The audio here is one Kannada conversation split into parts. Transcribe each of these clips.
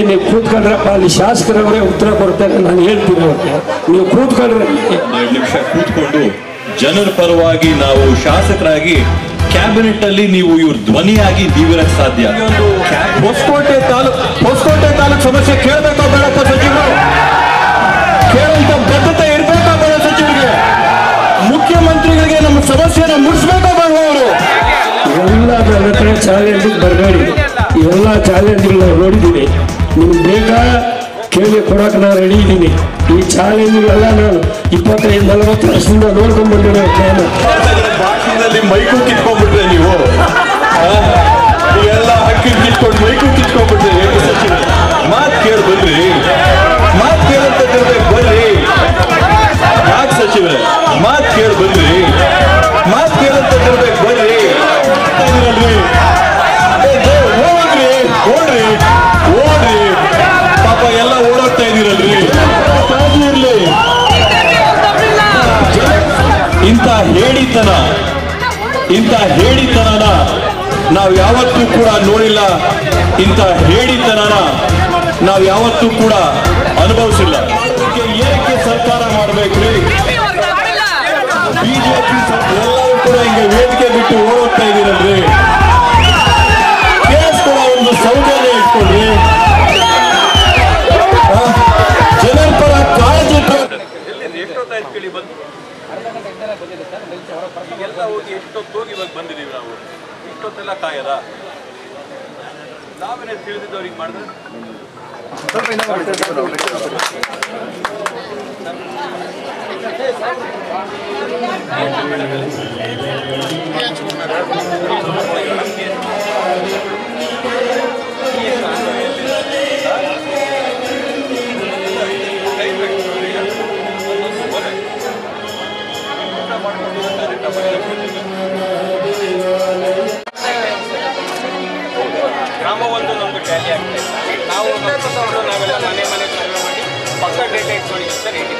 ನೀವು ಕೂತ್ಕೊಂಡ್ರಪ್ಪ ಅಲ್ಲಿ ಶಾಸಕರವರೇ ಉತ್ತರ ಕೊಡ್ತಾರೆ ನಾನು ಹೇಳ್ತೀನಿ ಅವ್ರಿಗೆ ನೀವು ಕೂತ್ಕೊಂಡ್ರೆ ಎರಡು ನಿಮಿಷ ಕೂತ್ಕೊಂಡು ಜನರ ಪರವಾಗಿ ನಾವು ಶಾಸಕರಾಗಿ ಕ್ಯಾಬಿನೆಟ್ ಅಲ್ಲಿ ನೀವು ಇವ್ರ ಧ್ವನಿಯಾಗಿ ನೀವಿರಕ್ ಸಾಧ್ಯ ಹೊಸಕೋಟೆ ತಾಲೂಕ್ ಹೊಸಕೋಟೆ ತಾಲೂಕ್ ಸಮಸ್ಯೆ ಕೇಳಬೇಕೋ ಬೇಡಪ್ಪ ಸಚಿವರು ಕೇಳುವಂತ ಬದ್ಧತೆ ಇರ್ಬೇಕೋ ಬೇಡ ಸಚಿವರಿಗೆ ಮುಖ್ಯಮಂತ್ರಿಗಳಿಗೆ ನಮ್ಮ ಸಮಸ್ಯೆನ ಮುಗಿಸ್ಬೇಕೋ ಬೇಡ ಅವರು ಎಲ್ಲ ನನ್ನ ಹತ್ರ ಚಾಲೆಂಜಿಗೆ ಬರಬೇಡಿ ಇವೆಲ್ಲ ಚಾಲೆಂಜ್ಗಳು ನಾವು ನೋಡಿದ್ದೀನಿ ನಿಮ್ಗೆ ಬೇಕಾ ಕೇಳಿ ಕೊಡಕ್ಕೆ ನಾನು ರೆಡಿ ಇದ್ದೀನಿ ಈ ಚಾಲೆಂಜ್ಗಳೆಲ್ಲ ನಾನು ಇಪ್ಪತ್ತೈದು ನಲವತ್ತು ವರ್ಷದಿಂದ ನೋಡ್ಕೊಂಡ್ ಬಂದಿರೋ ನಾನು ಭಾಷಣದಲ್ಲಿ ಮೈಕು ಕಿತ್ಕೊಂಡ್ಬಿಟ್ರೆ ನೀವು ಆ? ನೀವೆಲ್ಲ ಹಕ್ಕಿ ಕಿತ್ಕೊಂಡು ಮೈಕು ಕಿತ್ಕೊಂಡ್ಬಿಟ್ರೆ ಹೇಗೆ ಸಚಿವ ಮಾತ್ ಕೇಳಿ ಬರ್ರಿ ಮಾತ್ ಕೇಳಂತ ತಿರ್ಬೇಕು ಬರ್ರಿ ಯಾಕೆ ಸಚಿವರೇ ಮಾತ್ ಕೇಳಿ ಬರ್ರಿ ಮಾತ್ ಕೇಳಂತ ತಿರ್ಬೇಕು ಬರ್ರಿ ಇದೀರಲ್ರಿ? ಏ, ದೇ, ಹೋಗ್ರಿ ಓಡ್ರಿ ಓಡ್ರಿ ಪಾಪ ಎಲ್ಲ ಓಡೋಗ್ತಾ ಇದೀರಲ್ರಿ ಕಾಳಜಿ ಇರ್ಲಿ ಇಂಥ ಹೇಳಿತನ ಇಂಥ ಹೇಳಿತನನ ನಾವು ಯಾವತ್ತೂ ಕೂಡ ನೋಡಿಲ್ಲ ಇಂಥ ಹೇಳಿತನನ ನಾವು ಯಾವತ್ತೂ ಕೂಡ ಅನುಭವಿಸಿಲ್ಲ ಇದಕ್ಕೆ ಏನಕ್ಕೆ ಸರ್ಕಾರ ಮಾಡ್ಬೇಕ್ರಿ ಬಿಜೆಪಿ ಎಲ್ಲರೂ ಕೂಡ ಹಿಂಗೆ ವೇದಿಕೆ ಬಿಟ್ಟು ಓಡೋಗ್ತಾ ಇದೀರಲ್ರಿ ಕೇಸ್ ಕೂಡ ಒಂದು ಸೌಜನ್ಯ ಇಟ್ಕೊಳ್ರಿ ಆ, ಜನರ ಪರ ಕಾಳಜಿ ಇಟ್ಕೊಂಡು ಎಲ್ಲ ಹೋಗಿ ಎಷ್ಟೊತ್ತು ಹೋಗಿ ಇವಾಗ ಬಂದಿದ್ದೀವಿ ನಾವು ಇಷ್ಟೊತ್ತೆಲ್ಲ ಕಾಯದ ನಾವೇನೇ ತಿಳಿದಿದ್ದವ್ರಿಗೆ ಮಾಡಿದ್ರೆ ಗ್ರಾಮ ಒಂದು ನಮ್ದು ಟ್ಯಾಲಿ ಆಗ್ತಾ ಇದೆ ನಾವು ನಮ್ಮ ನಾವೆಲ್ಲ ಮನೆ ಮನೆ ಸರ್ವೆ ಮಾಡಿ ಪಕ್ಕ ಡೇಟಾ ಇಟ್ಕೊಂಡು ಅಂತ ರೇಟ್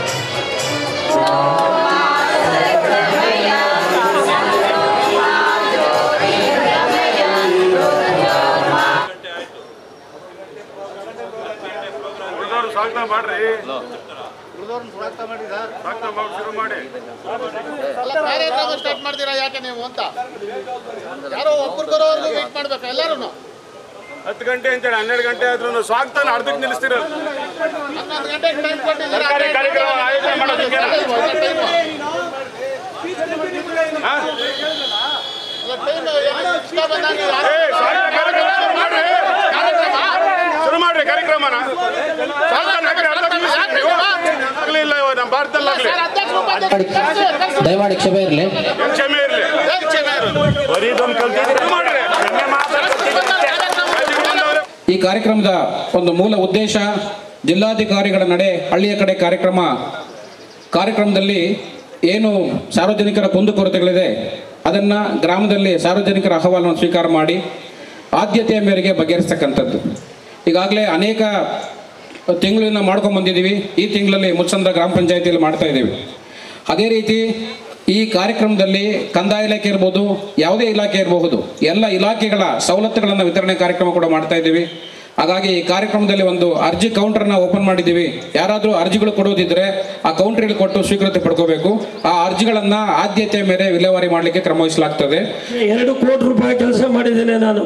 ಅಲ್ಲ ಕಾರ್ಯಕ್ರಮ ಸ್ಟಾರ್ಟ್ ಮಾಡ್ತೀರಾ ಯಾಕೆ ನೀವು ಅಂತ ಯಾರೋ ಒಬ್ಬರು ಬರೋವರೆಗೂ ವೇಟ್ ಮಾಡ್ಬೇಕು ಎಲ್ಲರೂ ಹತ್ತು ಗಂಟೆ ಅಂತೇಳಿ ಹನ್ನೆರಡು ಗಂಟೆ ಆದ್ರೂ ಸ್ವಾಗತನ ಅರ್ಧಕ್ಕೆ ನಿಲ್ಲಿಸ್ತಿರೋದು ಹನ್ನೊಂದು ಗಂಟೆಗೆ ಟೈಮ್ ಕೊಟ್ಟಿದ್ದೀರಾ ಸರ್ಕಾರಿ ಕಾರ್ಯಕ್ರಮ ಆಯೋಜನೆ ಮಾಡೋದಕ್ಕೆ ಏ, ಸ್ವಾಗತ ಕಾರ್ಯಕ್ರಮ ಶುರು ಮಾಡ್ರಿ ಶುರು ಮಾಡ್ರಿ ಕಾರ್ಯಕ್ರಮನ ಸ್ವಾಗತ ನಗರ ಅರ್ಧಕ್ಕೆ ನಿಲ್ಲಿಸ್ತೀರಿ ನೀವು? ಆಗ್ಲೇ ಇಲ್ಲ ಇವಾಗ ನಮ್ಮ ಭಾರತದಲ್ಲಿ ಆಗ್ಲಿ ದಯಮಾಡಿ ಕ್ಷಮೆ ಇರಲಿ ಏನ್ ಕ್ಷಮೆ ಇರ್ಲಿ ಬರೀ ಇದೊಂದು ಕಲ್ತಿದ್ರೆ ಶುರು ಮಾಡ್ರಿ ನಿನ್ನೆ ಮಾತಾಡ್ತಿದ್ದೆ. ಈ ಕಾರ್ಯಕ್ರಮದ ಒಂದು ಮೂಲ ಉದ್ದೇಶ ಜಿಲ್ಲಾಧಿಕಾರಿಗಳ ನಡೆ ಹಳ್ಳಿಯ ಕಡೆ ಕಾರ್ಯಕ್ರಮ ಕಾರ್ಯಕ್ರಮದಲ್ಲಿ ಏನು ಸಾರ್ವಜನಿಕರ ಕುಂದುಕೊರತೆಗಳಿದೆ ಅದನ್ನು ಗ್ರಾಮದಲ್ಲಿ ಸಾರ್ವಜನಿಕರ ಅಹವಾಲನ್ನು ಸ್ವೀಕಾರ ಮಾಡಿ ಆದ್ಯತೆಯ ಮೇರೆಗೆ ಬಗೆಹರಿಸ್ತಕ್ಕಂಥದ್ದು ಈಗಾಗಲೇ ಅನೇಕ ತಿಂಗಳಿಂದ ಮಾಡ್ಕೊಂಡು ಬಂದಿದ್ದೀವಿ ಈ ತಿಂಗಳಲ್ಲಿ ಮುತ್ಸಂದ್ರ ಗ್ರಾಮ ಪಂಚಾಯತಿಯಲ್ಲಿ ಮಾಡ್ತಾ ಇದ್ದೀವಿ ಅದೇ ರೀತಿ ಈ ಕಾರ್ಯಕ್ರಮದಲ್ಲಿ ಕಂದಾಯ ಇಲಾಖೆ ಇರ್ಬೋದು ಯಾವುದೇ ಇಲಾಖೆ ಇರಬಹುದು ಎಲ್ಲ ಇಲಾಖೆಗಳ ಸವಲತ್ತುಗಳನ್ನು ವಿತರಣೆ ಕಾರ್ಯಕ್ರಮ ಕೂಡ ಮಾಡ್ತಾ ಇದ್ದೀವಿ ಹಾಗಾಗಿ ಈ ಕಾರ್ಯಕ್ರಮದಲ್ಲಿ ಒಂದು ಅರ್ಜಿ ಕೌಂಟರ್ನ ಓಪನ್ ಮಾಡಿದ್ದೀವಿ ಯಾರಾದರೂ ಅರ್ಜಿಗಳು ಕೊಡೋದಿದ್ರೆ ಆ ಕೌಂಟ್ರಿಗೆ ಕೊಟ್ಟು ಸ್ವೀಕೃತಿ ಪಡ್ಕೋಬೇಕು ಆ ಅರ್ಜಿಗಳನ್ನ ಆದ್ಯತೆಯ ಮೇಲೆ ವಿಲೇವಾರಿ ಮಾಡಲಿಕ್ಕೆ ಕ್ರಮ ವಹಿಸಲಾಗ್ತದೆ ಎರಡು ಕೋಟಿ ರೂಪಾಯಿ ಕೆಲಸ ಮಾಡಿದ್ದೇನೆ ನಾನು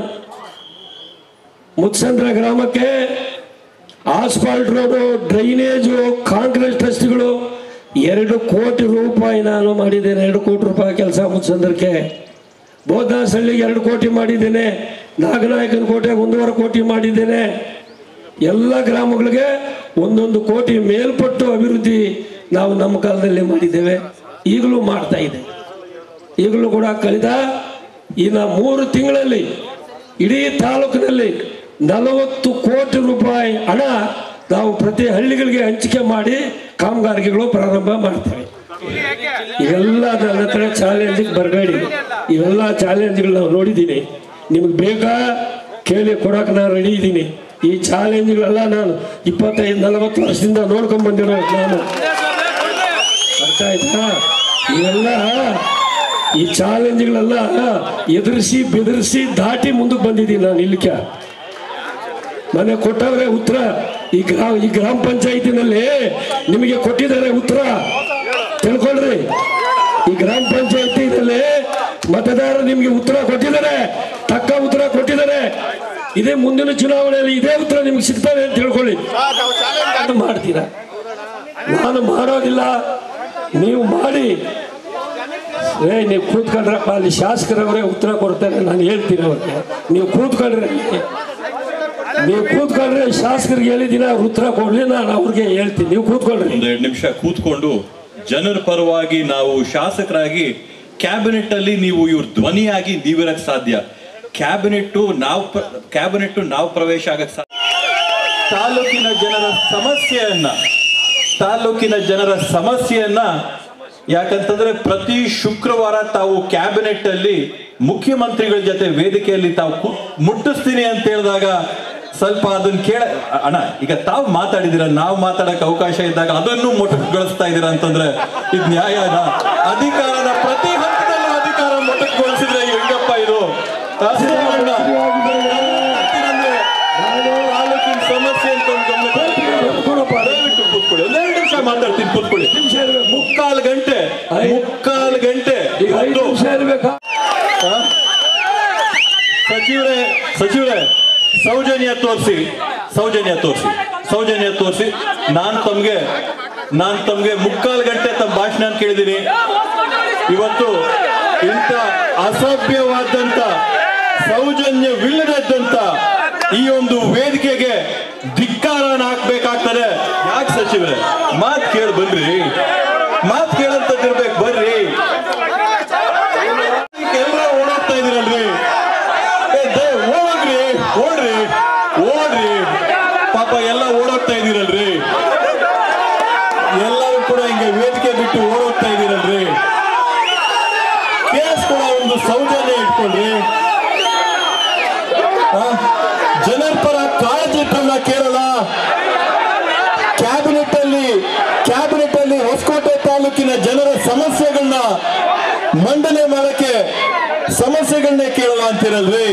ಮುತ್ಸಂದ್ರ ಗ್ರಾಮಕ್ಕೆ ಆಸ್ಫಾಲ್ಟ್ ರೋಡು ಡ್ರೈನೇಜು ಕಾಂಕ್ರೀಟ್ ರಸ್ತೆಗಳು ಎರಡು ಕೋಟಿ ರೂಪಾಯಿ ನಾನು ಮಾಡಿದ್ದೇನೆ ಎರಡು ಕೋಟಿ ರೂಪಾಯಿ ಕೆಲಸ ಮುತ್ಸಂದ್ರಕ್ಕೆ ಬೋಧನಹಳ್ಳಿಗೆ ಎರಡು ಕೋಟಿ ಮಾಡಿದ್ದೇನೆ ನಾಗನಾಯಕನ ಕೋಟೆಗೆ ಒಂದೂವರೆ ಕೋಟಿ ಮಾಡಿದ್ದೇನೆ ಎಲ್ಲ ಗ್ರಾಮಗಳಿಗೆ ಒಂದೊಂದು ಕೋಟಿ ಮೇಲ್ಪಟ್ಟು ಅಭಿವೃದ್ಧಿ ನಾವು ನಮ್ಮ ಕಾಲದಲ್ಲಿ ಮಾಡಿದ್ದೇವೆ ಈಗಲೂ ಮಾಡ್ತಾ ಇದೆ ಈಗಲೂ ಕೂಡ ಕಳೆದ ಇನ್ನ ಮೂರು ತಿಂಗಳಲ್ಲಿ ಇಡೀ ತಾಲೂಕಿನಲ್ಲಿ ನಲವತ್ತು ಕೋಟಿ ರೂಪಾಯಿ ಹಣ ನಾವು ಪ್ರತಿ ಹಳ್ಳಿಗಳಿಗೆ ಹಂಚಿಕೆ ಮಾಡಿ ಕಾಮಗಾರಿಕೆಗಳು ಪ್ರಾರಂಭ ಮಾಡ್ತೇವೆ ಇವೆಲ್ಲ ನನ್ನ ಹತ್ರ ಚಾಲೆಂಜಿಗೆ ಬರಬೇಡಿ ಇವೆಲ್ಲ ಚಾಲೆಂಜ್ಗಳು ನಾವು ನೋಡಿದ್ದೀನಿ ನಿಮಗೆ ಬೇಕಾ ಕೇಳಿ ಕೊಡಕ್ಕೆ ನಾನು ರೆಡಿ ಇದ್ದೀನಿ ಈ ಚಾಲೆಂಜ್ಗಳೆಲ್ಲ ನಾನು ಇಪ್ಪತ್ತೈದು ನಲವತ್ತು ವರ್ಷದಿಂದ ನೋಡ್ಕೊಂಡ್ ಬಂದಿರೋ ನಾನು ಅರ್ಥ ಆಯ್ತಾ ಇವೆಲ್ಲ ಈ ಚಾಲೆಂಜ್ಗಳೆಲ್ಲ ಎದುರಿಸಿ ಬೆದರಿಸಿ ದಾಟಿ ಮುಂದಕ್ಕೆ ಬಂದಿದ್ದೀನಿ ನಾನು ಇಲ್ಲಿಕ್ಕೆ ಮನೆ ಕೊಟ್ಟವ್ರೆ ಉತ್ತರ ಈ ಗ್ರಾಮ ಈ ಗ್ರಾಮ ಪಂಚಾಯತಿನಲ್ಲಿ ನಿಮಗೆ ಕೊಟ್ಟಿದ್ದಾರೆ ಉತ್ತರ ತಿಳ್ಕೊಳ್ರಿ ಈ ಗ್ರಾಮ ಪಂಚಾಯತಿನಲ್ಲಿ ಮತದಾರರು ನಿಮಗೆ ಉತ್ತರ ಕೊಟ್ಟಿದ್ದಾರೆ ತಕ್ಕ ಉತ್ತರ ಕೊಟ್ಟಿದ್ದಾರೆ ಇದೇ ಮುಂದಿನ ಚುನಾವಣೆಯಲ್ಲಿ ಇದೇ ಉತ್ತರ ನಿಮ್ಗೆ ಸಿಗ್ತದೆ ಅಂತ ತಿಳ್ಕೊಳ್ಳಿ ನಾನು ಮಾಡ್ತೀರಾ ನಾನು ಮಾಡೋದಿಲ್ಲ ನೀವು ಮಾಡಿ ಏ ನೀವು ಕೂತ್ಕೊಂಡ್ರಪ್ಪ ಅಲ್ಲಿ ಶಾಸಕರವರೇ ಉತ್ತರ ಕೊಡ್ತಾರೆ ನಾನು ಹೇಳ್ತೀನಿ ಅವ್ರಿಗೆ ನೀವು ಕೂತ್ಕೊಂಡ್ರೆ ಅಲ್ಲಿ. ನೀವು ಕೂತ್ಕೊಂಡ್ರೆ ಶಾಸಕರಿಗೆ ಹೇಳಿದ್ದೀನಿ ಅವ್ರು ಉತ್ತರ ಕೊಡ್ಲಿ ನಾನು ಅವ್ರಿಗೆ ಹೇಳ್ತೀನಿ ನೀವು ಕೂತ್ಕೊಳ್ರಿ ಒಂದೆರಡು ನಿಮಿಷ ಕೂತ್ಕೊಂಡು ಜನರ ಪರವಾಗಿ ನಾವು ಶಾಸಕರಾಗಿ ಕ್ಯಾಬಿನೆಟ್ ಅಲ್ಲಿ ನೀವು ಇವ್ರ ಧ್ವನಿಯಾಗಿ ನೀವಿರಕ್ ಸಾಧ್ಯ ಕ್ಯಾಬಿನೆಟ್ ನಾವು ಕ್ಯಾಬಿನೆಟ್ ನಾವು ಪ್ರವೇಶ ಆಗಕ್ ಸಾಧ್ಯ ತಾಲೂಕಿನ ಜನರ ಸಮಸ್ಯೆಯನ್ನ ತಾಲೂಕಿನ ಜನರ ಸಮಸ್ಯೆಯನ್ನ ಯಾಕಂತಂದ್ರೆ ಪ್ರತಿ ಶುಕ್ರವಾರ ತಾವು ಕ್ಯಾಬಿನೆಟ್ ಅಲ್ಲಿ ಮುಖ್ಯಮಂತ್ರಿಗಳ ಜೊತೆ ವೇದಿಕೆಯಲ್ಲಿ ತಾವು ಕು- ಮುಟ್ಟಿಸ್ತೀನಿ ಅಂತ ಹೇಳಿದಾಗ ಸ್ವಲ್ಪ ಅದನ್ನ ಕೇಳ ಅಣ್ಣ ಈಗ ತಾವು ಮಾತಾಡಿದಿರ ನಾವು ಮಾತಾಡಕ್ ಅವಕಾಶ ಇದ್ದಾಗ ಅದನ್ನು ಮೊಟಕುಗೊಳಿಸ್ತಾ ಇದೀರ ಅಂತಂದ್ರೆ ಇದು ನ್ಯಾಯನ ಅಧಿಕಾರದ ಪ್ರತಿ ಹಂತದಲ್ಲೂ ಅಧಿಕಾರ ಮೊಟಕುಗೊಳಿಸಿದ್ರೆ ಹೆಂಗಪ್ಪ ಇದು ಅಷ್ಟೇ ಅಣ್ಣ. ಅಂದ್ರೆ ತಾಲೂಕಿನ ಸಮಸ್ಯೆ ಅಂತ ಒಂದು ಗಮನಕ್ಕೆ ಕೊಡಪ್ಪ. ದಯವಿಟ್ಟು ಕೂತ್ಕೊಳ್ಳಿ ಒಂದೆರಡು ನಿಮಿಷ ಮಾತಾಡ್ತೀನಿ ಕೂತ್ಕೊಳ್ಳಿ ನಿಮಿಷ ಇರ್ಬೇಕು. ಮುಕ್ಕಾಲು ಗಂಟೆ ಮುಕ್ಕಾಲು ಗಂಟೆ ಈಗ ಐದು ಇವತ್ತು ನಿಮಿಷ ಇರ್ಬೇಕಾ ಸಚಿವರೇ ಸಚಿವರೇ ಸೌಜನ್ಯ ತೋರಿಸಿ ಸೌಜನ್ಯ ತೋರಿಸಿ ಸೌಜನ್ಯ ತೋರಿಸಿ ನಾನ್ ತಮ್ಗೆ ನಾನ್ ತಮ್ಗೆ ಮುಕ್ಕಾಲು ಗಂಟೆ ತಮ್ಮ ಭಾಷಣ ಕೇಳಿದೀನಿ ಇವತ್ತು ಇಂಥ ಅಸಭ್ಯವಾದಂತ ಸೌಜನ್ಯವಿಲ್ಲದಂತ ಈ ಒಂದು ವೇದಿಕೆಗೆ ಧಿಕ್ಕಾರನ ಹಾಕ್ಬೇಕಾಗ್ತದೆ ಯಾಕೆ ಸಚಿವರೇ ಮಾತ್ ಕೇಳಿ ಬನ್ರಿ ಮಾತ್ ಕೇಳಂತದಿರ್ಬೇಕು ಬರ್ರಿ ಎಲ್ಲ ಓಡಾಡ್ತಾ ಇದೀರಲ್ರಿ ಏ, ದಯ- ಓಡೋಗ್ರಿ ಓಡ್ರಿ ಓಡ್ರಿ ಪಾಪ ಎಲ್ಲ ಓಡೋಗ್ತಾ ಇದೀರಲ್ರಿ ಎಲ್ಲರೂ ಕೂಡ ಹಿಂಗೆ ವೇದಿಕೆ ಬಿಟ್ಟು ಓಡೋಗ್ತಾ ಇದೀರಲ್ರಿ ಕೇಸ್ ಕೂಡ ಒಂದು ಸೌಜನ್ಯ ಇಟ್ಕೊಳ್ರಿ ಆ, ಜನರ ಪರ ಕಾಳಜಿ ಇಟ್ಟಲ್ಲ ಕೇರಳ ಕ್ಯಾಬಿನೆಟ್ ಅಲ್ಲಿ ಕ್ಯಾಬಿನೆಟ್ ಅಲ್ಲಿ ಹೊಸಕೋಟೆ ತಾಲೂಕಿನ ಜನರ ಸಮಸ್ಯೆಗಳನ್ನ ಮಂಡನೆ ಮಾಡಕ್ಕೆ ಸಮಸ್ಯೆಗಳನ್ನೇ ಕೇಳಲ್ಲ ಅಂತಿರಲ್ರಿ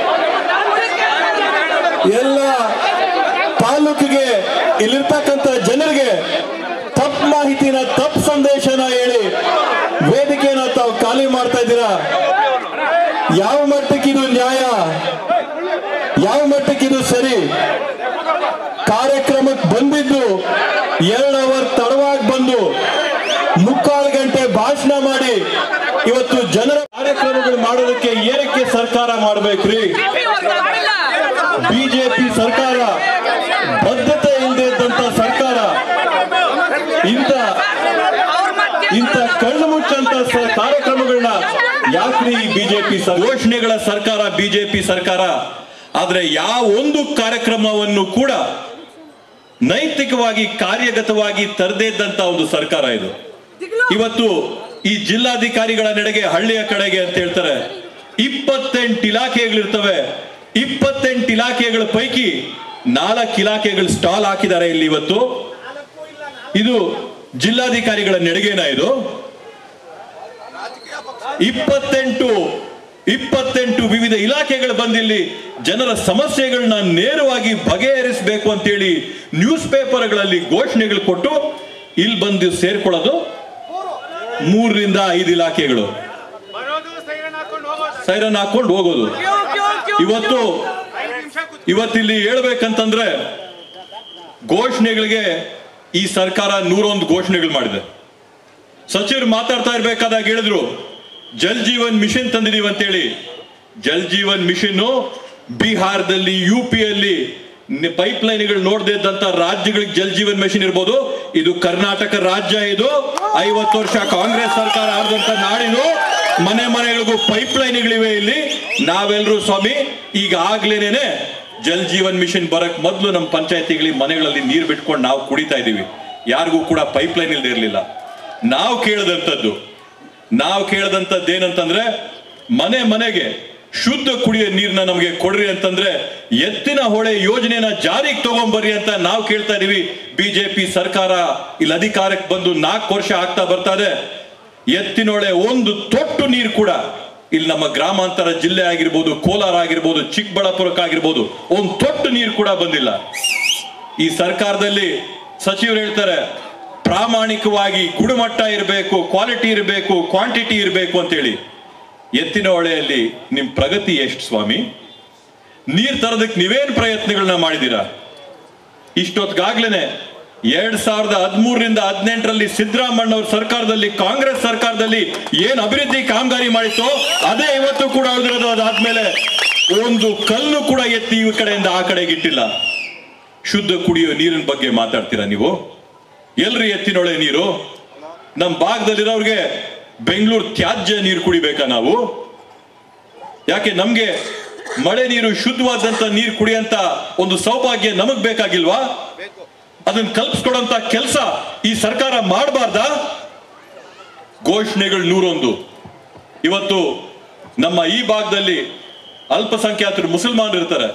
ಎಲ್ಲ ತಾಲೂಕಿಗೆ ಇಲ್ಲಿರ್ತಕ್ಕಂಥ ಜನರಿಗೆ ತಪ್ಪು ಮಾಹಿತಿನ ತಪ್ಪು ಸಂದೇಶನ ಹೇಳಿ ವೇದಿಕೆನ ತಾವು ಖಾಲಿ ಮಾಡ್ತಾ ಇದ್ದೀರಾ ಯಾವ ಮಟ್ಟಕ್ಕೆ ಇದು ನ್ಯಾಯ ಯಾವ ಮಟ್ಟಕ್ಕೆ ಇದು ಸರಿ ಕಾರ್ಯಕ್ರಮಕ್ಕೆ ಬಂದಿದ್ದು ಎರಡು ಅವರ್ ತಡವಾಗಿ ಬಂದು ಮುಕ್ಕಾಲು ಗಂಟೆ ಭಾಷಣ ಮಾಡಿ ಇವತ್ತು ಜನರ ಕಾರ್ಯಕ್ರಮಗಳು ಮಾಡೋದಕ್ಕೆ ಏನಕ್ಕೆ ಸರ್ಕಾರ ಮಾಡ್ಬೇಕ್ರಿ ಬಿಜೆಪಿ ಸರ್ಕಾರ ಬದ್ಧತೆ ಇಲ್ಲದೆ ಇದ್ದಂತ ಸರ್ಕಾರ ಇಂಥ ಇಂಥ ಕಣ್ಣು ಮುಚ್ಚಂತ ಸ- ಕಾರ್ಯಕ್ರಮಗಳನ್ನ ಯಾಕ್ರಿ ಈ ಬಿಜೆಪಿ ಘೋಷಣೆಗಳ ಸರ್ಕಾರ ಬಿಜೆಪಿ ಸರ್ಕಾರ ಆದ್ರೆ ಯಾವ ಒಂದು ಕಾರ್ಯಕ್ರಮವನ್ನು ಕೂಡ ನೈತಿಕವಾಗಿ ಕಾರ್ಯಗತವಾಗಿ ತರದೇ ಇದ್ದಂತ ಒಂದು ಸರ್ಕಾರ ಇದು ಇವತ್ತು ಈ ಜಿಲ್ಲಾಧಿಕಾರಿಗಳ ನಡೆಗೆ ಹಳ್ಳಿಯ ಕಡೆಗೆ ಅಂತ ಹೇಳ್ತಾರೆ ಇಪ್ಪತ್ತೆಂಟು ಇಲಾಖೆಗಳಿರ್ತವೆ ಇಪ್ಪತ್ತೆಂಟು ಇಲಾಖೆಗಳ ಪೈಕಿ ನಾಲ್ಕು ಇಲಾಖೆಗಳು ಸ್ಟಾಲ್ ಹಾಕಿದ್ದಾರೆ ಇಲ್ಲಿ ಇವತ್ತು ಇದು ಜಿಲ್ಲಾಧಿಕಾರಿಗಳ ನೆಡಗೇನ ಇದು ಇಪ್ಪತ್ತೆಂಟು ಇಪ್ಪತ್ತೆಂಟು ವಿವಿಧ ಇಲಾಖೆಗಳು ಬಂದಿಲ್ಲಿ ಜನರ ಸಮಸ್ಯೆಗಳನ್ನ ನೇರವಾಗಿ ಬಗೆಹರಿಸಬೇಕು ಅಂತೇಳಿ ನ್ಯೂಸ್ ಪೇಪರ್ಗಳಲ್ಲಿ ಘೋಷಣೆಗಳು ಕೊಟ್ಟು ಇಲ್ಲಿ ಬಂದು ಸೇರ್ಕೊಳ್ಳೋದು ಮೂರರಿಂದ ಐದು ಇಲಾಖೆಗಳು ಬರೋದು ಸೈರನ್ ಹಾಕೊಂಡು ಹೋಗೋದು ಸೈರನ್ ಹಾಕೊಂಡು ಹೋಗೋದು ಇವತ್ತು ಐದು ನಿಮಿಷ ಕೂತ್ ಇವತ್ತಿಲ್ಲಿ ಹೇಳ್ಬೇಕಂತಂದ್ರೆ ಘೋಷಣೆಗಳಿಗೆ ಈ ಸರ್ಕಾರ ನೂರೊಂದು ಘೋಷಣೆಗಳು ಮಾಡಿದೆ ಸಚಿವರು ಮಾತಾಡ್ತಾ ಇರ್ಬೇಕಾದಾಗ ಹೇಳಿದ್ರು ಜಲ್ ಜೀವನ್ ಮಿಷನ್ ತಂದಿದೀವಿ ಅಂತೇಳಿ ಜಲ್ ಜೀವನ್ ಮಿಷನ್ ಬಿಹಾರದಲ್ಲಿ ಯು ಪಿಯಲ್ಲಿ ಪೈಪ್ ಲೈನ್ಗಳು ನೋಡದೇ ಇದ್ದಂತ ರಾಜ್ಯಗಳಿಗೆ ಜಲ್ ಜೀವನ್ ಮಿಷನ್ ಇರ್ಬೋದು ಇದು ಕರ್ನಾಟಕ ರಾಜ್ಯ ಇದು ಐವತ್ತು ವರ್ಷ ಕಾಂಗ್ರೆಸ್ ಸರ್ಕಾರ ಆದಂತ ನಾಡಿದು ಮನೆ ಮನೆಗಳಿಗೂ ಪೈಪ್ ಲೈನ್ಗಳಿವೆ ಇಲ್ಲಿ ನಾವೆಲ್ಲರೂ ಸ್ವಾಮಿ ಈಗ ಆಗ್ಲೇನೇನೆ ಜಲ್ ಜೀವನ್ ಮಿಷನ್ ಬರಕ್ ಮೊದಲು ನಮ್ಮ ಪಂಚಾಯತಿಗಳಿಗೆ ಮನೆಗಳಲ್ಲಿ ನೀರು ಬಿಟ್ಕೊಂಡು ನಾವು ಕುಡಿತಾ ಇದೀವಿ ಯಾರಿಗೂ ಕೂಡ ಪೈಪ್ ಲೈನ್ ಇಲ್ಲದೆ ಇರಲಿಲ್ಲ ನಾವು ಕೇಳದಂಥದ್ದು ನಾವು ಕೇಳದಂಥದ್ದು ಏನಂತಂದ್ರೆ ಮನೆ ಮನೆಗೆ ಶುದ್ಧ ಕುಡಿಯೋ ನೀರ್ನ ನಮಗೆ ಕೊಡ್ರಿ ಅಂತಂದ್ರೆ ಎತ್ತಿನ ಹೊಳೆ ಯೋಜನೆನ ಜಾರಿಗೆ ತಗೊಂಬರ್ರಿ ಅಂತ ನಾವು ಕೇಳ್ತಾ ಇದೀವಿ ಬಿಜೆಪಿ ಸರ್ಕಾರ ಇಲ್ಲಿ ಅಧಿಕಾರಕ್ಕೆ ಬಂದು ನಾಲ್ಕು ವರ್ಷ ಆಗ್ತಾ ಬರ್ತಾ ಇದೆ ಎತ್ತಿನೊಳೆ ಒಂದು ತೊಟ್ಟು ನೀರು ಕೂಡ ಇಲ್ಲಿ ನಮ್ಮ ಗ್ರಾಮಾಂತರ ಜಿಲ್ಲೆ ಆಗಿರ್ಬೋದು ಕೋಲಾರ ಆಗಿರ್ಬೋದು ಚಿಕ್ಕಬಳ್ಳಾಪುರಕ್ಕಾಗಿರ್ಬೋದು ಒಂದು ತೊಟ್ಟು ನೀರು ಕೂಡ ಬಂದಿಲ್ಲ ಈ ಸರ್ಕಾರದಲ್ಲಿ ಸಚಿವರು ಹೇಳ್ತಾರೆ ಪ್ರಾಮಾಣಿಕವಾಗಿ ಗುಣಮಟ್ಟ ಇರಬೇಕು ಕ್ವಾಲಿಟಿ ಇರಬೇಕು ಕ್ವಾಂಟಿಟಿ ಇರಬೇಕು ಅಂತೇಳಿ ಎತ್ತಿನ ಹೊಳೆಯಲ್ಲಿ ನಿಮ್ ಪ್ರಗತಿ ಎಷ್ಟು ಸ್ವಾಮಿ ನೀರ್ ತರೋದಕ್ಕೆ ನೀವೇನ್ ಪ್ರಯತ್ನಗಳನ್ನ ಮಾಡಿದೀರಾ ಇಷ್ಟೊತ್ತಿಗಾಗ್ಲೇನೆ ಎರಡ್ ಸಾವಿರದ ಹದಿಮೂರರಿಂದ ಹದಿನೆಂಟರಲ್ಲಿ ಸಿದ್ದರಾಮಣ್ಣವ್ರ ಸರ್ಕಾರದಲ್ಲಿ ಕಾಂಗ್ರೆಸ್ ಸರ್ಕಾರದಲ್ಲಿ ಏನ್ ಅಭಿವೃದ್ಧಿ ಕಾಮಗಾರಿ ಮಾಡಿತ್ತೋ ಅದೇ ಇವತ್ತು ಕೂಡ ಉಳಿದಿರೋದು ಅದಾದ್ಮೇಲೆ ಒಂದು ಕಲ್ಲು ಕೂಡ ಎತ್ತಿ ಈ ಕಡೆಯಿಂದ ಆ ಕಡೆಗೆ ಇಟ್ಟಿಲ್ಲ ಶುದ್ಧ ಕುಡಿಯೋ ನೀರಿನ ಬಗ್ಗೆ ಮಾತಾಡ್ತೀರಾ ನೀವು ಎಲ್ರಿ ಎತ್ತಿನೊಳೆ ನೀರು ನಮ್ಮ ಭಾಗದಲ್ಲಿರೋರ್ಗೆ ಬೆಂಗಳೂರು ತ್ಯಾಜ್ಯ ನೀರು ಕುಡಿಬೇಕಾ ನಾವು ಯಾಕೆ ನಮ್ಗೆ ಮಳೆ ನೀರು ಶುದ್ಧವಾದಂತ ನೀರು ಕುಡಿಯಂತ ಒಂದು ಸೌಭಾಗ್ಯ ನಮಗ್ ಬೇಕಾಗಿಲ್ವಾ ಅದನ್ನ ಕಲ್ಪಿಸ್ಕೊಡಂತ ಕೆಲಸ ಈ ಸರ್ಕಾರ ಮಾಡಬಾರ್ದ ಘೋಷಣೆಗಳು ನೂರೊಂದು ಇವತ್ತು ನಮ್ಮ ಈ ಭಾಗದಲ್ಲಿ ಅಲ್ಪಸಂಖ್ಯಾತರು ಮುಸಲ್ಮಾನರು ಇರ್ತಾರೆ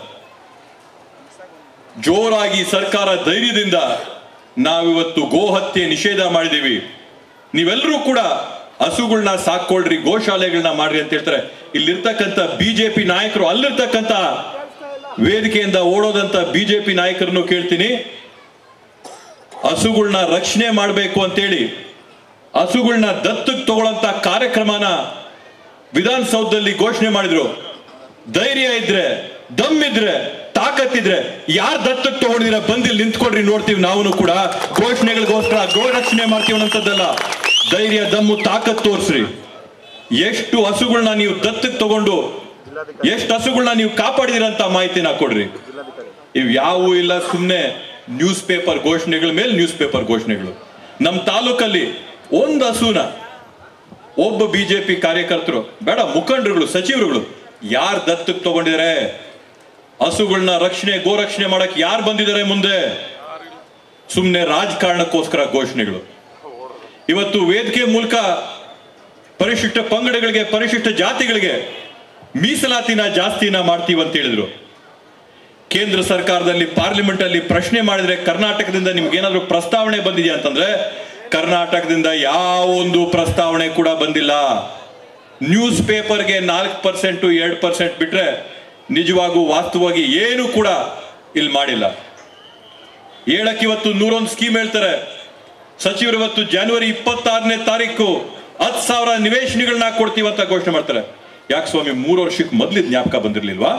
ಜೋರಾಗಿ ಸರ್ಕಾರ ಧೈರ್ಯದಿಂದ ನಾವಿವತ್ತು ಗೋಹತ್ಯೆ ನಿಷೇಧ ಮಾಡಿದೀವಿ ನೀವೆಲ್ಲರೂ ಕೂಡ ಹಸುಗಳನ್ನ ಸಾಕೊಳ್ರಿ ಗೋಶಾಲೆಗಳನ್ನ ಮಾಡ್ರಿ ಅಂತ ಹೇಳ್ತಾರೆ ಇಲ್ಲಿರ್ತಕ್ಕಂಥ ಬಿಜೆಪಿ ನಾಯಕರು ಅಲ್ಲಿರ್ತಕ್ಕಂಥ ವೇದಿಕೆಯಿಂದ ಓಡೋದಂತ ಬಿಜೆಪಿ ನಾಯಕರನ್ನು ಕೇಳ್ತೀನಿ ಹಸುಗಳನ್ನ ರಕ್ಷಣೆ ಮಾಡಬೇಕು ಅಂತೇಳಿ ಹಸುಗಳನ್ನ ದತ್ತಕ್ಕೆ ತಗೊಳ್ಳಂತ ಕಾರ್ಯಕ್ರಮನ ವಿಧಾನಸೌಧದಲ್ಲಿ ಘೋಷಣೆ ಮಾಡಿದ್ರು ಧೈರ್ಯ ಇದ್ರೆ ದಮ್ ಇದ್ರೆ ತಾಕತ್ತಿದ್ರೆ ಯಾರ್ ದತ್ತಕ್ಕೆ ತಗೊಂಡಿರ ಬಂದಿಲ್ ನಿಂತ್ಕೊಡ್ರಿ ನೋಡ್ತೀವಿ ನಾವು ಕೂಡ ಘೋಷಣೆಗಳಿಗೋಸ್ಕರ ಗೋ ರಕ್ಷಣೆ ಮಾಡ್ತೀವಿ ಅನ್ನೋಂಥದ್ದಲ್ಲ ಧೈರ್ಯ ದಮ್ಮು ತಾಕತ್ ತೋರ್ಸ್ರಿ ಎಷ್ಟು ಹಸುಗಳನ್ನ ನೀವು ದತ್ತಕ್ಕೆ ತಗೊಂಡು ಎಷ್ಟು ಹಸುಗಳನ್ನ ನೀವು ಕಾಪಾಡಿದಿರಂತ ಮಾಹಿತಿನ ಕೊಡ್ರಿ ಇವ್ ಯಾವೂ ಇಲ್ಲ ಸುಮ್ಮನೆ ನ್ಯೂಸ್ ಪೇಪರ್ ಘೋಷಣೆಗಳ ಮೇಲೆ ನ್ಯೂಸ್ ಪೇಪರ್ ಘೋಷಣೆಗಳು ನಮ್ಮ ತಾಲೂಕಲ್ಲಿ ಒಂದು ಹಸುನ ಒಬ್ಬ ಬಿಜೆಪಿ ಕಾರ್ಯಕರ್ತರು ಬೇಡ ಮುಖಂಡರುಗಳು ಸಚಿವರುಗಳು ಯಾರು ದತ್ತಕ್ಕೆ ತಗೊಂಡಿದ್ದಾರೆ ಹಸುಗಳನ್ನ ರಕ್ಷಣೆ ಗೋರಕ್ಷಣೆ ಮಾಡಕ್ ಯಾರು ಬಂದಿದ್ದಾರೆ ಮುಂದೆ ಸುಮ್ಮನೆ ರಾಜಕಾರಣಕ್ಕೋಸ್ಕರ ಘೋಷಣೆಗಳು ಇವತ್ತು ವೇದಿಕೆ ಮೂಲಕ ಪರಿಶಿಷ್ಟ ಪಂಗಡಗಳಿಗೆ ಪರಿಶಿಷ್ಟ ಜಾತಿಗಳಿಗೆ ಮೀಸಲಾತಿನ ಜಾಸ್ತಿನ ಮಾಡ್ತೀವಿ ಅಂತ ಹೇಳಿದ್ರು ಕೇಂದ್ರ ಸರ್ಕಾರದಲ್ಲಿ ಪಾರ್ಲಿಮೆಂಟ್ ಅಲ್ಲಿ ಪ್ರಶ್ನೆ ಮಾಡಿದ್ರೆ ಕರ್ನಾಟಕದಿಂದ ನಿಮ್ಗೆ ಏನಾದ್ರು ಪ್ರಸ್ತಾವನೆ ಬಂದಿದೆಯಾ ಅಂತಂದ್ರೆ ಕರ್ನಾಟಕದಿಂದ ಯಾವ ಒಂದು ಪ್ರಸ್ತಾವನೆ ಕೂಡ ಬಂದಿಲ್ಲ ನ್ಯೂಸ್ ಪೇಪರ್ಗೆ ನಾಲ್ಕು ಪರ್ಸೆಂಟ್ ಎರಡು ಪರ್ಸೆಂಟ್ ಬಿಟ್ರೆ ನಿಜವಾಗೂ ವಾಸ್ತವವಾಗಿ ಏನು ಕೂಡ ಇಲ್ಲಿ ಮಾಡಿಲ್ಲ ಹೇಳಕ್ ಇವತ್ತು ನೂರೊಂದು ಸ್ಕೀಮ್ ಹೇಳ್ತಾರೆ ಸಚಿವರು ಇವತ್ತು ಜನವರಿ ಇಪ್ಪತ್ತಾರನೇ ತಾರೀಕು ಹತ್ತು ಸಾವಿರ ನಿವೇಶನಗಳನ್ನ ಕೊಡ್ತೀವಿ ಅಂತ ಘೋಷಣೆ ಮಾಡ್ತಾರೆ ಯಾಕೆ ಸ್ವಾಮಿ ಮೂರು ವರ್ಷಕ್ಕೆ ಮೊದ್ಲಿದ್ ಜ್ಞಾಪಕ ಬಂದಿರ್ಲಿಲ್ವಾ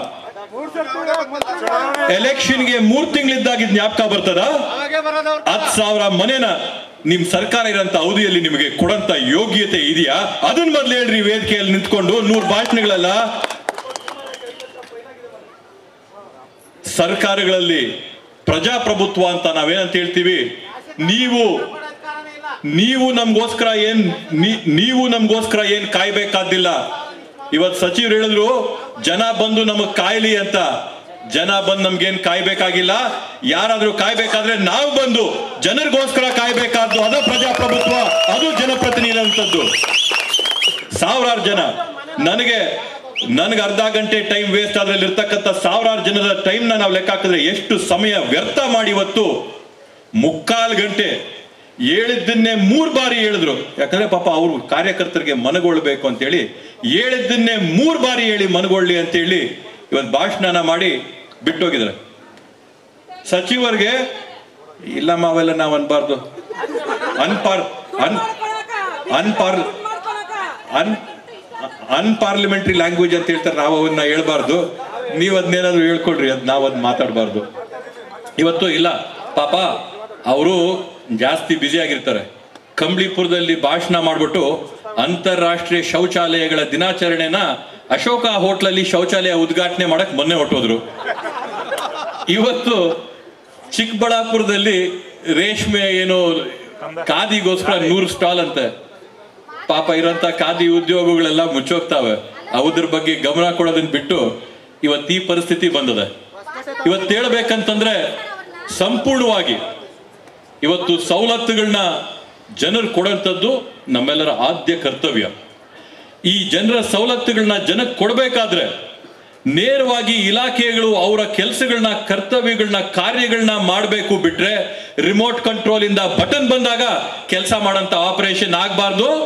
ಎಲೆಕ್ಷನ್ಗೆ ಮೂರ್ ತಿಂಗಳಿದ್ದಾಗ ಜ್ಞಾಪಕ ಬರ್ತದ ಹತ್ತು ಸಾವಿರ ಮನೆನ ನಿಮ್ ಸರ್ಕಾರ ಇರೋಂತ ಅವಧಿಯಲ್ಲಿ ನಿಮಗೆ ಕೊಡಂತ ಯೋಗ್ಯತೆ ಇದೆಯಾ ಅದನ್ನ ಮೊದ್ಲು ಹೇಳ್ರಿ ವೇದಿಕೆಯಲ್ಲಿ ನಿಂತ್ಕೊಂಡು ನೂರ್ ಭಾಷಣಗಳೆಲ್ಲ ಸರ್ಕಾರಗಳಲ್ಲಿ ಪ್ರಜಾಪ್ರಭುತ್ವ ಅಂತ ನಾವೇನಂತ ಹೇಳ್ತೀವಿ ನೀವು ನೀವು ನಮ್ಗೋಸ್ಕರ ಏನ್ ನೀ- ನೀವು ನಮ್ಗೋಸ್ಕರ ಏನ್ ಕಾಯ್ಬೇಕಾದಿಲ್ಲ ಇವತ್ ಸಚಿವರು ಹೇಳಿದ್ರು ಜನ ಬಂದು ನಮಗ್ ಕಾಯ್ಲಿ ಅಂತ ಜನ ಬಂದು ನಮ್ಗೇನ್ ಕಾಯ್ಬೇಕಾಗಿಲ್ಲ ಯಾರಾದ್ರೂ ಕಾಯ್ಬೇಕಾದ್ರೆ ನಾವು ಬಂದು ಜನರಿಗೋಸ್ಕರ ಕಾಯ್ಬೇಕಾದ್ದು ಅದು ಪ್ರಜಾಪ್ರಭುತ್ವ ಅದು ಜನಪ್ರತಿನಿಧಿ ಅಂತದ್ದು ಸಾವಿರಾರು ಜನ ನನಗೆ ನನಗೆ ಅರ್ಧ ಗಂಟೆ ಟೈಮ್ ವೇಸ್ಟ್ ಆದ್ರಲ್ಲಿ ಇರ್ತಕ್ಕಂಥ ಸಾವಿರಾರು ಜನದ ಟೈಮ್ನ ನಾವು ಲೆಕ್ಕ ಹಾಕಿದ್ರೆ ಎಷ್ಟು ಸಮಯ ವ್ಯರ್ಥ ಮಾಡಿ ಇವತ್ತು ಮುಕ್ಕಾಲು ಗಂಟೆ ಹೇಳಿದ್ದನ್ನೇ ಮೂರ್ ಬಾರಿ ಹೇಳಿದ್ರು ಯಾಕಂದ್ರೆ ಪಾಪ ಅವರು ಕಾರ್ಯಕರ್ತರಿಗೆ ಮನಗೊಳ್ಬೇಕು ಅಂತೇಳಿ ಹೇಳಿದ್ದನ್ನೇ ಮೂರ್ ಬಾರಿ ಹೇಳಿ ಮನಗೊಳ್ಳಿ ಅಂತೇಳಿ ಇವತ್ತು ಭಾಷಣನ ಮಾಡಿ ಬಿಟ್ಟೋಗಿದ್ದಾರೆ ಸಚಿವರಿಗೆ ಇಲ್ಲಮ್ಮ ಅವೆಲ್ಲ ನಾವು ಅನ್ಬಾರ್ದು ಅನ್ಪಾರ್ ಅನ್ ಅನ್ಪಾರ್ ಅನ್ ಅನ್ಪಾರ್ಲಿಮೆಂಟ್ರಿ ಲ್ಯಾಂಗ್ವೇಜ್ ಅಂತ ಹೇಳ್ತಾರೆ ನಾವು ಅವನ್ನ ಹೇಳ್ಬಾರ್ದು ನೀವು ಅದನ್ನೇನಾದ್ರು ಹೇಳ್ಕೊಡ್ರಿ ಅದ್ ನಾವು ಅದ್ ಮಾತಾಡಬಾರ್ದು ಇವತ್ತು ಇಲ್ಲ ಪಾಪ ಅವರು ಜಾಸ್ತಿ ಬ್ಯುಸಿ ಆಗಿರ್ತಾರೆ ಕಂಬ್ಳಿಪುರದಲ್ಲಿ ಭಾಷಣ ಮಾಡ್ಬಿಟ್ಟು ಅಂತಾರಾಷ್ಟ್ರೀಯ ಶೌಚಾಲಯಗಳ ದಿನಾಚರಣೆನ ಅಶೋಕ ಹೋಟ್ಲಲ್ಲಿ ಶೌಚಾಲಯ ಉದ್ಘಾಟನೆ ಮಾಡಕ್ ಮೊನ್ನೆ ಹೊಟ್ಟೋದ್ರು ಇವತ್ತು ಚಿಕ್ಕಬಳ್ಳಾಪುರದಲ್ಲಿ ರೇಷ್ಮೆ ಏನು ಖಾದಿಗೋಸ್ಕರ ನೂರು ಸ್ಟಾಲ್ ಅಂತೆ ಪಾಪ ಇರೋಂತ ಖಾದಿ ಉದ್ಯೋಗಗಳೆಲ್ಲ ಮುಚ್ಚೋಗ್ತಾವೆ ಅವುದ್ರ ಬಗ್ಗೆ ಗಮನ ಕೊಡೋದನ್ನ ಬಿಟ್ಟು ಇವತ್ತು ಈ ಪರಿಸ್ಥಿತಿ ಬಂದದೆ ಇವತ್ತು ಹೇಳ್ಬೇಕಂತಂದ್ರೆ ಸಂಪೂರ್ಣವಾಗಿ ಇವತ್ತು ಸವಲತ್ತುಗಳನ್ನ ಜನರು ಕೊಡೋಂಥದ್ದು ನಮ್ಮೆಲ್ಲರ ಆದ್ಯ ಕರ್ತವ್ಯ ಈ ಜನರ ಸವಲತ್ತುಗಳನ್ನ ಜನಕ್ಕೆ ಕೊಡಬೇಕಾದ್ರೆ ನೇರವಾಗಿ ಇಲಾಖೆಗಳು ಅವರ ಕೆಲಸಗಳನ್ನ ಕರ್ತವ್ಯಗಳನ್ನ ಕಾರ್ಯಗಳನ್ನ ಮಾಡಬೇಕು ಬಿಟ್ರೆ ರಿಮೋಟ್ ಕಂಟ್ರೋಲ್ ಇಂದ ಬಟನ್ ಬಂದಾಗ ಕೆಲಸ ಮಾಡೋಂಥ ಆಪರೇಷನ್ ಆಗಬಾರ್ದು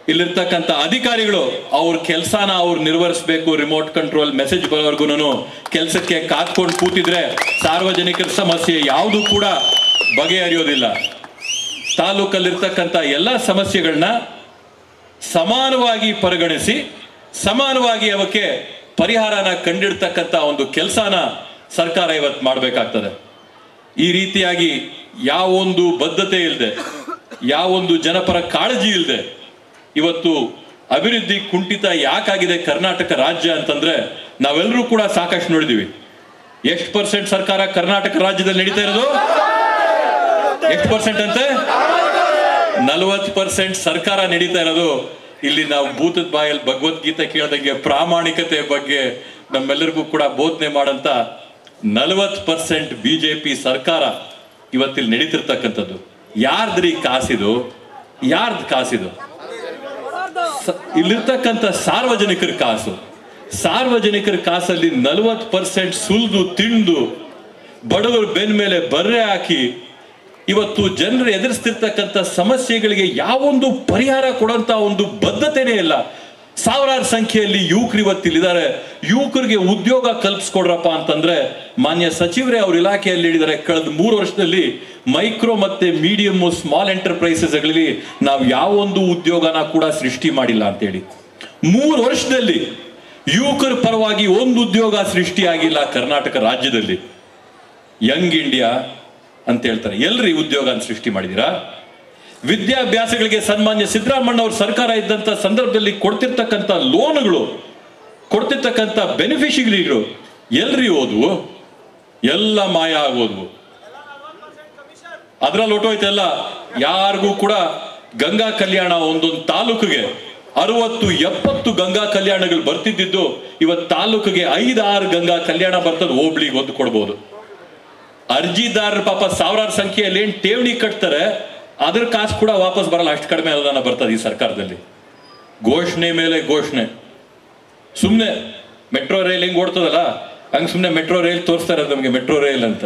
ಇಲ್ಲಿರ್ತಕ್ಕಂಥ ಅಧಿಕಾರಿಗಳು ಅವ್ರ ಕೆಲಸನ ಅವ್ರು ನಿರ್ವಹಿಸಬೇಕು ರಿಮೋಟ್ ಕಂಟ್ರೋಲ್ ಮೆಸೇಜ್ ಬರೋವರೆಗೂ ಕೆಲಸಕ್ಕೆ ಕಾತ್ಕೊಂಡು ಕೂತಿದ್ರೆ ಸಾರ್ವಜನಿಕರ ಸಮಸ್ಯೆ ಯಾವುದು ಕೂಡ ಬಗೆಹರಿಯೋದಿಲ್ಲ ತಾಲೂಕಲ್ಲಿರ್ತಕ್ಕಂಥ ಎಲ್ಲ ಸಮಸ್ಯೆಗಳನ್ನ ಸಮಾನವಾಗಿ ಪರಿಗಣಿಸಿ ಸಮಾನವಾಗಿ ಅವಕ್ಕೆ ಪರಿಹಾರನ ಕಂಡಿಡ್ತಕ್ಕಂಥ ಒಂದು ಕೆಲಸನ ಸರ್ಕಾರ ಇವತ್ತು ಮಾಡಬೇಕಾಗ್ತದೆ ಈ ರೀತಿಯಾಗಿ ಯಾವೊಂದು ಬದ್ಧತೆ ಇಲ್ಲದೆ ಯಾವೊಂದು ಜನಪರ ಕಾಳಜಿ ಇಲ್ಲದೆ ಇವತ್ತು ಅಭಿವೃದ್ಧಿ ಕುಂಠಿತ ಯಾಕಾಗಿದೆ ಕರ್ನಾಟಕ ರಾಜ್ಯ ಅಂತಂದ್ರೆ ನಾವೆಲ್ಲರೂ ಕೂಡ ಸಾಕಷ್ಟು ನೋಡಿದೀವಿ ಎಷ್ಟು ಪರ್ಸೆಂಟ್ ಸರ್ಕಾರ ಕರ್ನಾಟಕ ರಾಜ್ಯದಲ್ಲಿ ನಡೀತಾ ಇರೋದು ಎಷ್ಟು ಪರ್ಸೆಂಟ್ ಅಂತೆ ನಲವತ್ತು ಪರ್ಸೆಂಟ್ ಸರ್ಕಾರ ನಡೀತಾ ಇರೋದು ಇಲ್ಲಿ ನಾವು ಭೂತದ ಬಾಯಲ್ಲಿ ಭಗವದ್ಗೀತೆ ಕೇಳ್ದಂಗೆ ಪ್ರಾಮಾಣಿಕತೆ ಬಗ್ಗೆ ನಮ್ಮೆಲ್ಲರಿಗೂ ಕೂಡ ಬೋಧನೆ ಮಾಡಂತ ನಲವತ್ತು ಪರ್ಸೆಂಟ್ ಬಿಜೆಪಿ ಸರ್ಕಾರ ಇವತ್ತಿಲ್ಲಿ ನಡೀತಿರ್ತಕ್ಕಂಥದ್ದು ಯಾರ್ದ್ರಿ ಕಾಸಿದು ಯಾರ್ದು ಕಾಸಿದು ಸ- ಇಲ್ಲಿರ್ತಕ್ಕಂಥ ಸಾರ್ವಜನಿಕರ ಕಾಸು ಸಾರ್ವಜನಿಕರ ಕಾಸಲ್ಲಿ ನಲವತ್ತು ಪರ್ಸೆಂಟ್ ಸುಲಿದು ತಿಂದು ಬಡವರ ಬೆನ್ ಮೇಲೆ ಬರ್ರೆ ಹಾಕಿ ಇವತ್ತು ಜನರು ಎದುರಿಸ್ತಿರ್ತಕ್ಕಂಥ ಸಮಸ್ಯೆಗಳಿಗೆ ಯಾವೊಂದು ಪರಿಹಾರ ಕೊಡಂತ ಒಂದು ಬದ್ಧತೆನೇ ಇಲ್ಲ ಸಾವಿರಾರು ಸಂಖ್ಯೆಯಲ್ಲಿ ಯುವಕರು ಇವತ್ತಿಲ್ಲಿದ್ದಾರೆ ಯುವಕರಿಗೆ ಉದ್ಯೋಗ ಕಲ್ಪಿಸ್ಕೊಡ್ರಪ್ಪ ಅಂತಂದ್ರೆ ಮಾನ್ಯ ಸಚಿವರೇ ಅವ್ರ ಇಲಾಖೆಯಲ್ಲಿ ಹೇಳಿದ್ದಾರೆ ಕಳೆದ ಮೂರು ವರ್ಷದಲ್ಲಿ ಮೈಕ್ರೋ ಮತ್ತೆ ಮೀಡಿಯಂ ಸ್ಮಾಲ್ ಎಂಟರ್ಪ್ರೈಸಸ್ಗಳಲ್ಲಿ ನಾವು ಯಾವೊಂದು ಉದ್ಯೋಗನ ಕೂಡ ಸೃಷ್ಟಿ ಮಾಡಿಲ್ಲ ಅಂತೇಳಿ ಮೂರು ವರ್ಷದಲ್ಲಿ ಯುವಕರ ಪರವಾಗಿ ಒಂದು ಉದ್ಯೋಗ ಸೃಷ್ಟಿಯಾಗಿಲ್ಲ ಕರ್ನಾಟಕ ರಾಜ್ಯದಲ್ಲಿ ಯಂಗ್ ಇಂಡಿಯಾ ಅಂತ ಹೇಳ್ತಾರೆ ಎಲ್ರಿ ಉದ್ಯೋಗ ಅಂತ ಸೃಷ್ಟಿ ಮಾಡಿದೀರಾ ವಿದ್ಯಾಭ್ಯಾಸಗಳಿಗೆ ಸನ್ಮಾನ್ಯ ಸಿದ್ದರಾಮಣ್ಣ ಅವ್ರ ಸರ್ಕಾರ ಇದ್ದಂತ ಸಂದರ್ಭದಲ್ಲಿ ಕೊಡ್ತಿರ್ತಕ್ಕಂಥ ಲೋನ್ಗಳು ಕೊಡ್ತಿರ್ತಕ್ಕಂಥ ಬೆನಿಫಿಷಿಗಳು ಎಲ್ರಿ ಓದ್ವು ಎಲ್ಲ ಮಾಯ ಆಗೋದ್ವು ಅದ್ರಲ್ಲಿ ಹೊಟ್ಟೋಯ್ತೆಲ್ಲ ಯಾರಿಗೂ ಕೂಡ ಗಂಗಾ ಕಲ್ಯಾಣ ಒಂದೊಂದು ತಾಲೂಕಿಗೆ ಅರವತ್ತು ಎಪ್ಪತ್ತು ಗಂಗಾ ಕಲ್ಯಾಣಗಳು ಬರ್ತಿದ್ದಿದ್ದು ಇವತ್ತು ತಾಲೂಕಿಗೆ ಐದಾರು ಗಂಗಾ ಕಲ್ಯಾಣ ಬರ್ತದೆ ಹೋಬ್ಳಿಗೆ ಒಂದು ಕೊಡ್ಬೋದು ಅರ್ಜಿದಾರರ ಪಾಪ ಸಾವಿರಾರು ಸಂಖ್ಯೆಯಲ್ಲಿ ಏನ್ ಠೇವಣಿ ಕಟ್ತಾರೆ ಅದ್ರ ಕಾಸು ಕೂಡ ವಾಪಸ್ ಬರಲ್ಲ ಅಷ್ಟು ಕಡಿಮೆ ಅನುದಾನ ಬರ್ತದೆ ಈ ಸರ್ಕಾರದಲ್ಲಿ ಘೋಷಣೆ ಮೇಲೆ ಘೋಷಣೆ ಸುಮ್ಮನೆ ಮೆಟ್ರೋ ರೈಲ್ ಹೆಂಗ್ ಓಡ್ತದಲ್ಲ ಹಂಗ್ ಸುಮ್ಮನೆ ಮೆಟ್ರೋ ರೈಲ್ ತೋರಿಸ್ತಾ ಇರೋದು ನಮಗೆ ಮೆಟ್ರೋ ರೈಲ್ ಅಂತ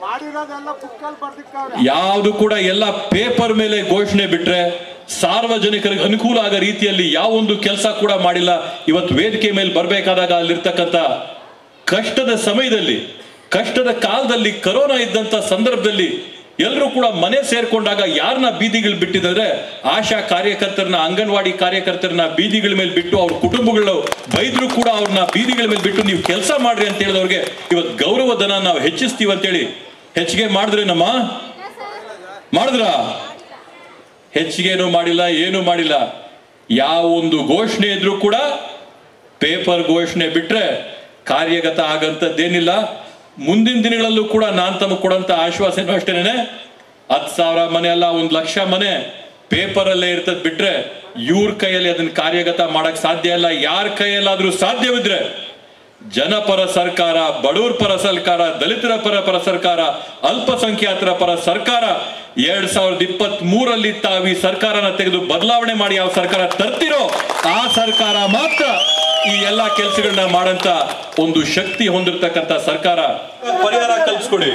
ಯಾವುದು ಕೂಡ ಎಲ್ಲ ಪೇಪರ್ ಮೇಲೆ ಘೋಷಣೆ ಬಿಟ್ರೆ ಸಾರ್ವಜನಿಕರಿಗೆ ಅನುಕೂಲ ಆಗೋ ರೀತಿಯಲ್ಲಿ ಯಾವೊಂದು ಕೆಲಸ ಕೂಡ ಮಾಡಿಲ್ಲ ಇವತ್ತು ವೇದಿಕೆ ಮೇಲೆ ಬರ್ಬೇಕಾದಾಗ ಅಲ್ಲಿರ್ತಕ್ಕಂಥ ಕಷ್ಟದ ಸಮಯದಲ್ಲಿ ಕಷ್ಟದ ಕಾಲದಲ್ಲಿ ಕರೋನಾ ಇದ್ದಂತ ಸಂದರ್ಭದಲ್ಲಿ ಎಲ್ಲರೂ ಕೂಡ ಮನೆ ಸೇರ್ಕೊಂಡಾಗ ಯಾರನ್ನ ಬೀದಿಗಳು ಬಿಟ್ಟಿದ್ದಾರೆ ಆಶಾ ಕಾರ್ಯಕರ್ತರನ್ನ ಅಂಗನವಾಡಿ ಕಾರ್ಯಕರ್ತರನ್ನ ಬೀದಿಗಳ ಮೇಲೆ ಬಿಟ್ಟು ಅವ್ರ ಕುಟುಂಬಗಳು ಬೈದ್ರು ಕೂಡ ಅವ್ರನ್ನ ಬೀದಿಗಳ ಮೇಲೆ ಬಿಟ್ಟು ನೀವು ಕೆಲಸ ಮಾಡ್ರಿ ಅಂತ ಹೇಳಿದವ್ರಿಗೆ ಇವತ್ತು ಗೌರವ ಧನ ನಾವು ಹೆಚ್ಚಿಸ್ತೀವಿ ಅಂತೇಳಿ ಹೆಚ್ಚಿಗೆ ಮಾಡಿದ್ರೆ ನಮ್ಮ ಮಾಡಿದ್ರ ಹೆಚ್ಚಿಗೆನೂ ಮಾಡಿಲ್ಲ ಏನೂ ಮಾಡಿಲ್ಲ ಯಾವ ಒಂದು ಘೋಷಣೆ ಇದ್ರೂ ಕೂಡ ಪೇಪರ್ ಘೋಷಣೆ ಬಿಟ್ರೆ ಕಾರ್ಯಗತ ಆಗಂತದ್ದೇನಿಲ್ಲ ಮುಂದಿನ ದಿನಗಳಲ್ಲೂ ಕೂಡ ನಾನ್ ತಮಗೆ ಕೊಡಂತ ಆಶ್ವಾಸನೂ ಅಷ್ಟೇನೆ ಹತ್ತು ಸಾವಿರ ಮನೆ ಅಲ್ಲ ಒಂದು ಲಕ್ಷ ಮನೆ ಪೇಪರ್ ಅಲ್ಲೇ ಇರ್ತದ್ ಬಿಟ್ರೆ ಇವ್ರ ಕೈಯಲ್ಲಿ ಅದನ್ನ ಕಾರ್ಯಗತ ಮಾಡಕ್ ಸಾಧ್ಯ ಇಲ್ಲ ಯಾರ ಕೈಯಲ್ಲಾದ್ರೂ ಸಾಧ್ಯವಿದ್ರೆ ಜನಪರ ಸರ್ಕಾರ ಬಡವರ ಪರ ಸರ್ಕಾರ ದಲಿತರ ಪರ ಪರ ಸರ್ಕಾರ ಅಲ್ಪಸಂಖ್ಯಾತರ ಪರ ಸರ್ಕಾರ ಎರಡ್ ಸಾವಿರದ ಇಪ್ಪತ್ತ್ ಮೂರಲ್ಲಿ ತಾವು ಈ ಸರ್ಕಾರನ ತೆಗೆದು ಬದಲಾವಣೆ ಮಾಡಿ ಯಾವ ಸರ್ಕಾರ ತರ್ತಿರೋ ಆ ಸರ್ಕಾರ ಮಾತ್ರ ಈ ಎಲ್ಲಾ ಕೆಲಸಗಳನ್ನ ಮಾಡಂತ ಒಂದು ಶಕ್ತಿ ಹೊಂದಿರತಕ್ಕಂತ ಸರ್ಕಾರ ಪರಿಹಾರ ಕಲ್ಪಿಸ್ಕೊಡಿ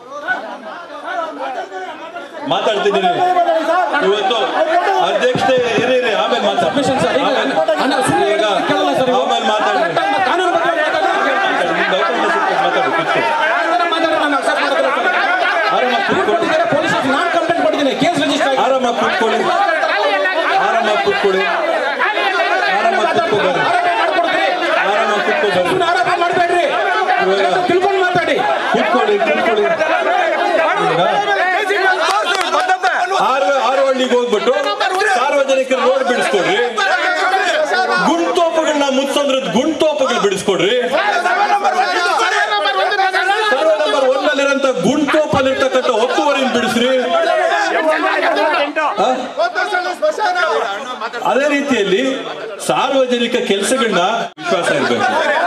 ಮಾತಾಡ್ತಿದ್ದೀನಿ ಇವತ್ತು ಅಧ್ಯಕ್ಷತೆ ಇರಿ ಇರಿ, ಆಮೇಲೆ ಮಾತಾಡಿ ಅಣ್ಣ, ಸುಮ್ನೆ ಈಗ ಕೇಳಲ್ಲ ಸರ್ ಇವು. ಆಮೇಲೆ ಮಾತಾಡಿ ಕಾನೂನು ಬಗ್ಗೆ ನಿಮ್ದು ಅವಕಾಶ ಸಿಕ್ಕಿದೆ, ಮಾತಾಡಿ ಕೂತ್ಕೊಳ್ಳಿ. ಆರಾಮಾಗಿ ಕೂತ್ಕೊಳ್ಳಿ ಪೊಲೀಸ್ ನಾನು ಕಂಪ್ಲೇಂಟ್ ಮಾಡಿದ್ದೀನಿ ಕೇಸ್ ರಿಜಿಸ್ಟರ್ ಆಗಿದೆ ಆರಾಮಾಗಿ ಕೂತ್ಕೊಳ್ಳಿ ಆರಾಮಾಗಿ ಕೂತ್ಕೊಳ್ಳಿ ಆರಾಮಾಗಿ ಕೂತ್ಕೊಬರ್ರಿ ಆರಾಮಾಗಿ ಕೂತ್ಕೊಬರ್ರಿ ಆರೋಪ ಮಾಡಬೇಡ್ರಿ ತಿಳ್ಕೊಂಡು ಮಾತಾಡಿ ಕೂತ್ಕೊಳ್ಳಿ ಕೂತ್ಕೊಳ್ಳಿ ಆರು ಆರು ಹಳ್ಳಿಗೆ ಹೋಗ್ಬಿಟ್ಟು ಸಾರ್ವಜನಿಕರು ರೋಡ್ ಬಿಡಿಸ್ಕೊಡ್ರಿ ಗುಂಟೋಪಗಳನ್ನ ಮುಚ್ಚಂದ್ರ ಗುಂಟೋಪಗಳು ಬಿಡಿಸ್ಕೊಡ್ರಿ ಸರ್ವೆ ನಂಬರ್ ಒಂದಲ್ಲಿರೋಂಥ ಗುಂಟೋಪಲ್ಲಿರ್ತಕ್ಕಂಥ ಒತ್ತುವರಿನ ಬಿಡಿಸ್ರಿ ಆ? ಅದೇ ರೀತಿಯಲ್ಲಿ ಸಾರ್ವಜನಿಕ ಕೆಲಸಗಳನ್ನ ವಿಶ್ವಾಸ ಇರಬೇಕು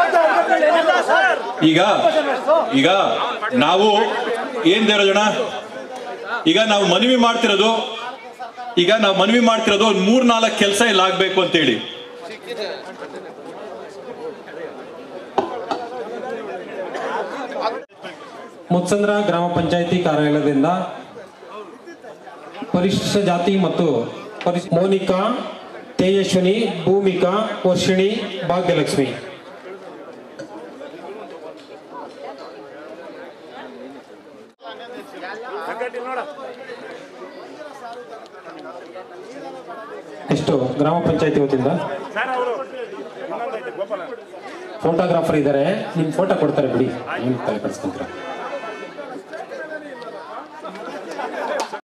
ಈಗ ಈಗ ನಾವು ಏನ್ ಜನ ಈಗ ನಾವು ಮನವಿ ಮಾಡ್ತಿರೋದು ಈಗ ನಾವು ಮನವಿ ಮಾಡ್ತಿರೋದು ಒಂದ್ ಮೂರ್ ನಾಲ್ಕು ಕೆಲಸ ಇಲ್ಲಿ ಆಗ್ಬೇಕು ಅಂತೇಳಿ ಮುತ್ಸಂದ್ರ ಗ್ರಾಮ ಪಂಚಾಯಿತಿ ಕಾರ್ಯಾಲಯದಿಂದ ಪರಿಶಿಷ್ಟ ಜಾತಿ ಮತ್ತು ಪರಿಶ್ ಮೋನಿಕಾ ತೇಜಸ್ವಿನಿ ಭೂಮಿಕಾ ವರ್ಷಿಣಿ ಭಾಗ್ಯಲಕ್ಷ್ಮಿ ಎಷ್ಟು ಗ್ರಾಮ ಪಂಚಾಯತಿ ವತಿಯಿಂದ ಫೋಟೋಗ್ರಾಫರ್ ಇದ್ದಾರೆ ನಿಮ್ ಫೋಟೋ ಕೊಡ್ತಾರೆ ಬಿಡಿ ಏನ್ ತಲೆ ಕೆಡಿಸ್ಕೊಂತೀರ